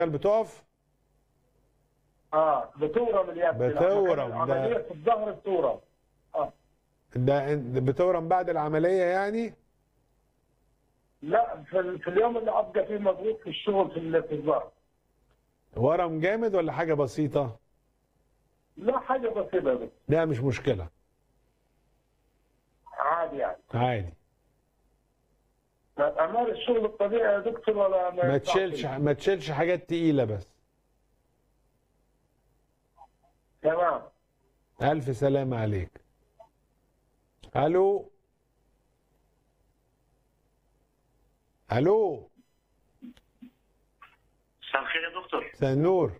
بتقف اه بتورم اليد بتورم، ده- عمليه في الظهر بتورم اه ده انت بتورم بعد العمليه يعني لا في, ال- في اليوم اللي ابقى فيه مضغوط في الشغل في ال- في الظهر ورم جامد ولا حاجه بسيطه لا حاجه بسيطه بس لا مش مشكله عادي يعني عادي اعمال الشغل الطبيعي يا دكتور ولا ما ينفعش؟ تشيلش ما تشيلش حاجات تقيله بس تمام الف سلامه عليك الو الو مساء الخير يا دكتور مساء النور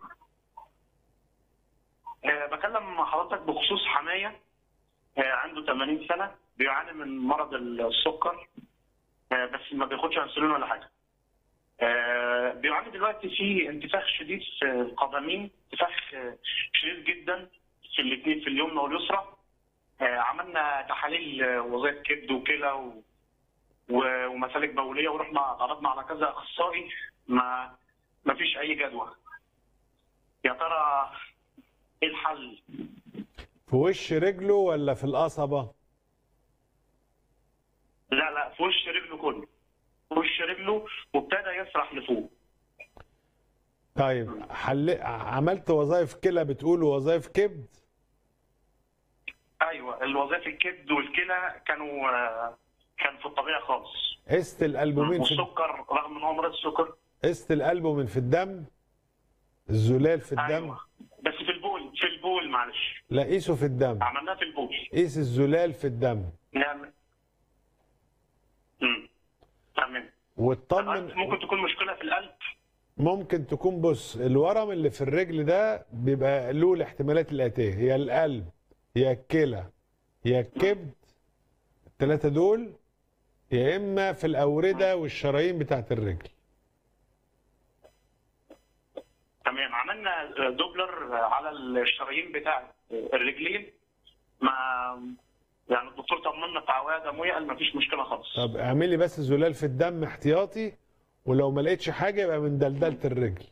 أه بكلم حضرتك بخصوص حماية أه عنده 80 سنة بيعاني من مرض السكر أه بس ما بياخدش انسولين ولا حاجة أه بيعاني دلوقتي في انتفاخ شديد في القدمين انتفاخ آه، شديد جدا في الاثنين في اليمنى واليسرى أه عملنا تحاليل آه، وظائف كبد وكلى و... و- ومسالك بوليه ورحنا عرضنا على كذا اخصائي ما ما فيش اي جدوى يا ترى ايه الحل؟ في وش رجله ولا في القصبه لا لا في وش رجله كله في وش رجله وابتدى يسرح لفوق طيب حل... عملت وظائف كلى بتقول وظائف كبد ايوه الوظائف الكبد والكلى كانوا آه، كان في الطبيعه خالص قست الالبومين في والسكر رغم ان هو مريض السكر قست الالبومين في الدم الزلال في الدم ايوه بس في البول في البول معلش لا قيسه في الدم عملناه في البول قيس الزلال في الدم نعم امم تمام واطمن ممكن تكون مشكله في القلب ممكن تكون بص الورم اللي في الرجل ده بيبقى له الاحتمالات الاتيه هي القلب هي الكلى هي الكبد الثلاثه دول يا اما في الاورده والشرايين بتاعت الرجل تمام عملنا دوبلر على الشرايين بتاع الرجلين مع يعني الدكتور طمنا بتاع دمويه قال مفيش مشكله خالص طب اعملي بس زلال في الدم احتياطي ولو ما لقيتش حاجه يبقى من دلدله الرجل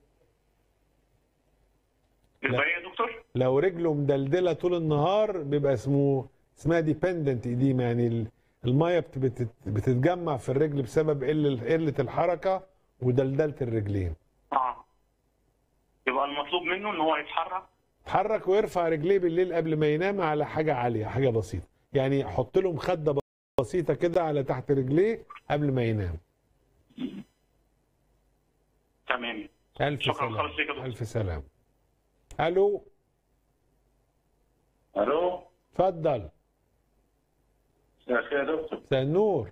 يبقى ايه يا دكتور؟ لو رجله مدلدله طول النهار بيبقى اسمه اسمها ديبندنت ايديما يعني ال- الميه بت- بتت- بتتجمع في الرجل بسبب قله قله الحركه ودلدله الرجلين اه يبقى المطلوب منه ان هو يتحرك اتحرك ويرفع رجليه بالليل قبل ما ينام على حاجه عاليه حاجه بسيطه يعني حط له مخده بسيطه كده على تحت رجليه قبل ما ينام تمام الف شكراً سلام خالص ليك يا دكتور. الف سلام الو الو اتفضل مساء الخير يا دكتور مساء النور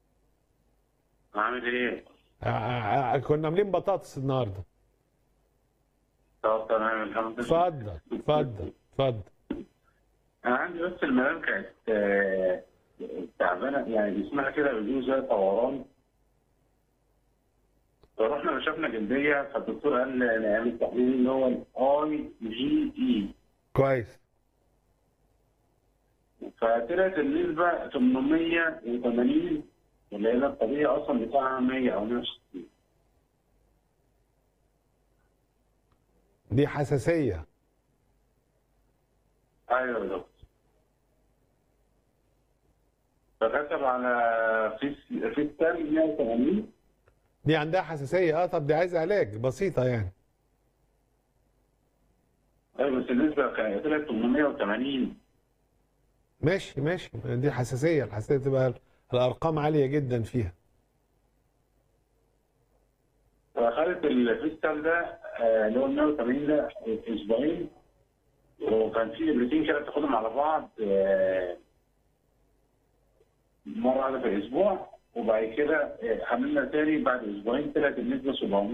عامل ايه؟ ع- ع- كنا عاملين بطاطس النهارده طب تمام الحمد لله اتفضل اتفضل اتفضل انا عندي بس المنام كانت آه، تعبانه يعني جسمها كده بيجيله زي طوران فرحنا كشفنا جلديه فالدكتور قال نعمل تحليل اللي هو الاي جي اي كويس فطلعت النسبه 880 اللي هي الطبيعي اصلا بتاعها 100 او 160 دي حساسيه ايوه يا دكتور فكتب على في في الثاني 180 دي عندها حساسيه اه طب دي عايزه علاج بسيطه يعني ايوه بس النسبه كانت طلعت 880 ماشي ماشي دي حساسيه الحساسيه تبقى الارقام عاليه جدا فيها فخدت الفيستال ده آه، اللي هو 180 ده اسبوعين وكان في ابرتين كده بتاخدهم على بعض آه، مره واحده في الاسبوع وبعد كده آه، عملنا تاني بعد اسبوعين طلعت النسبه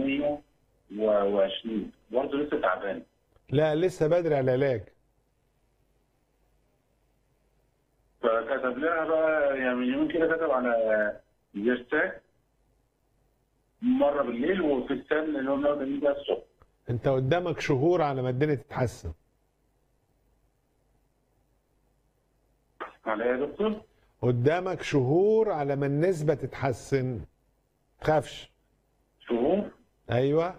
720 برضه لسه تعبان لا لسه بدري على العلاج فكتب لها بقى يعني من يومين كده كتب على جيرتاك مره بالليل وفي السن اللي هو 180 ده الصبح انت قدامك شهور على ما الدنيا تتحسن على ايه يا دكتور؟ قدامك شهور على ما النسبه تتحسن تخافش شهور ايوه